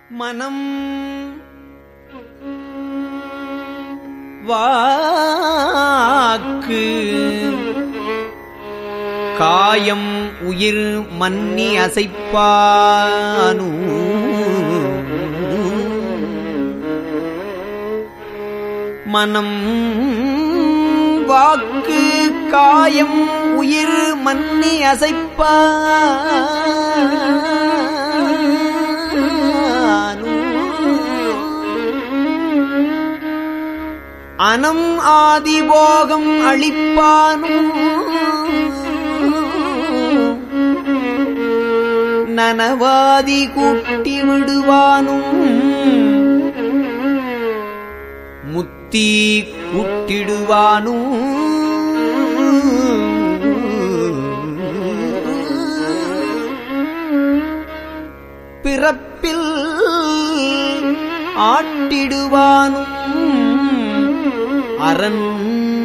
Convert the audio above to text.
மனம் வாக்கு காயம் உயிர் மன்னி அசைப்பானு மனம் வாக்கு காயம் உயிர் மன்னி அசைப்பானு அனம் ஆதிபோகம் அளிப்பானும் நனவாதி கூட்டி விடுவானும் முத்தி கூட்டிடுவானும் பிறப்பில் ஆட்டிடுவானும் அரண்